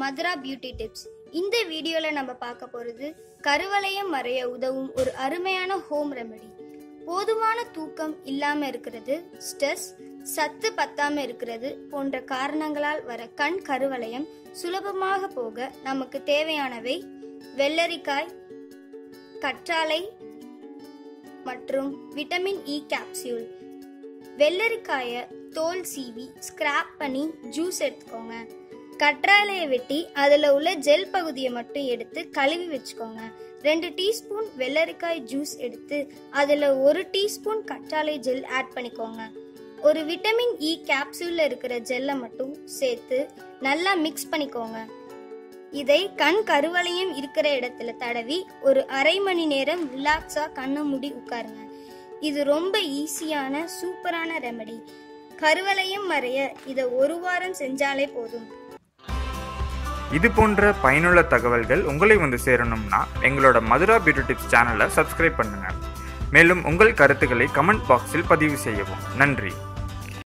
Mathura beauty tips இந்த வீடியோல நம்ம பார்க்க போறது கருவளையம் மறைய உதவும் ஒரு அருமையான ஹோம் ரெமெடி போதுமான தூக்கம் இல்லாம இருக்கிறது ஸ்ட்ரெஸ் சத்து பத்தாம இருக்கிறது போன்ற காரணங்களால் வர கண் கருவளையம் சுலபமாக போக நமக்கு தேவையானவை வெள்ளரிக்காய் கற்றாழை மற்றும் விட்டமின் இ கேப்சியூல் வெள்ளரிக்காயை தோல் சீவி ஸ்கிராப் பண்ணி ஜூஸ் எடுத்துக்கோங்க கற்றாழையை வெட்டி அதில் உள்ள ஜெல் பகுதியை மட்டும் எடுத்து கழுவி வச்சுக்கோங்க ரெண்டு டீஸ்பூன் வெள்ளரிக்காய் ஜூஸ் எடுத்து அதில் ஒரு டீஸ்பூன் கற்றாழை ஜெல் ஆட் பண்ணிக்கோங்க ஒரு விட்டமின் இ கேப்சூலில் இருக்கிற ஜெல்லை மட்டும் சேர்த்து நல்லா மிக்ஸ் பண்ணிக்கோங்க இதை கண் கருவளையம் இருக்கிற இடத்துல தடவி ஒரு அரை மணி நேரம் ரிலாக்ஸாக கண்ணை மூடி உட்காருங்க இது ரொம்ப ஈஸியான சூப்பரான ரெமெடி கருவளையம் மறைய இதை ஒரு வாரம் செஞ்சாலே போதும் இது போன்ற பயனுள்ள தகவல்கள் உங்களை வந்து சேரணும்னா எங்களோட மதுரா பியூட்டி டிப்ஸ் சேனலை சப்ஸ்கிரைப் பண்ணுங்க மேலும் உங்கள் கருத்துக்களை கமெண்ட் பாக்ஸில் பதிவு செய்யவும் நன்றி